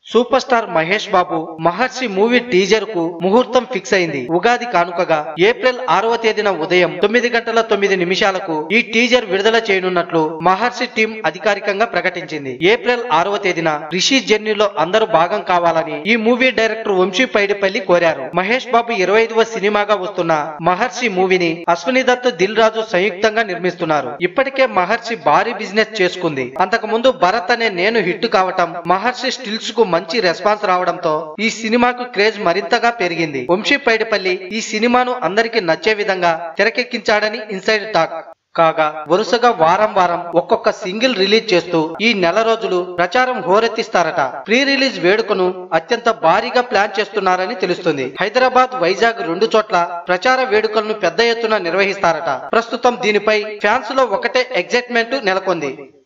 super superstar Mahesh Babu Maharshi movie teaser కు ముహూర్తం fix అయింది ఉగాది కానుకగా ఏప్రిల్ ఆరవ తేదీన ఉదయం తొమ్మిది గంటల తొమ్మిది నిమిషాలకు ఈ టీజర్ విడుదల చేయనున్నట్లు మహర్షి టీం అధికారికంగా ప్రకటించింది ఏప్రిల్ ఆరవ తేదీన రిషి జర్నీలో అందరూ భాగం కావాలని ఈ మూవీ డైరెక్టర్ వంశీ పైడిపల్లి కోరారు మహేష్ బాబు ఇరవై ఐదవ సినిమాగా వస్తున్న మహర్షి మూవీని అశ్విని దత్ దిల్ రాజు సంయుక్తంగా నిర్మిస్తున్నారు ఇప్పటికే మహర్షి భారీ బిజినెస్ చేసుకుంది అంతకు ముందు భరత్ అనే నేను హిట్ కావటం మహర్షి స్టిల్స్ కు మంచి రెస్పాన్స్ రావడంతో ఈ సినిమాకు క్రేజ్ మరింతగా పెరిగింది వంశీ పైడిపల్లి ఈ సినిమాను అందరికీ నచ్చే విధంగా తెరకెక్కించాడని ఇన్సైడ్ టాక్ కాగా వరుసగా వారం వారం ఒక్కొక్క సింగిల్ రిలీజ్ చేస్తూ ఈ నెల రోజులు ప్రచారం హోరెత్తిస్తారట ప్రీ రిలీజ్ వేడుకను అత్యంత భారీగా ప్లాన్ చేస్తున్నారని తెలుస్తుంది హైదరాబాద్ వైజాగ్ రెండు చోట్ల ప్రచార వేడుకలను పెద్ద ఎత్తున నిర్వహిస్తారట ప్రస్తుతం దీనిపై ఫ్యాన్స్ లో ఒకటే ఎగ్జైట్మెంట్ నెలకొంది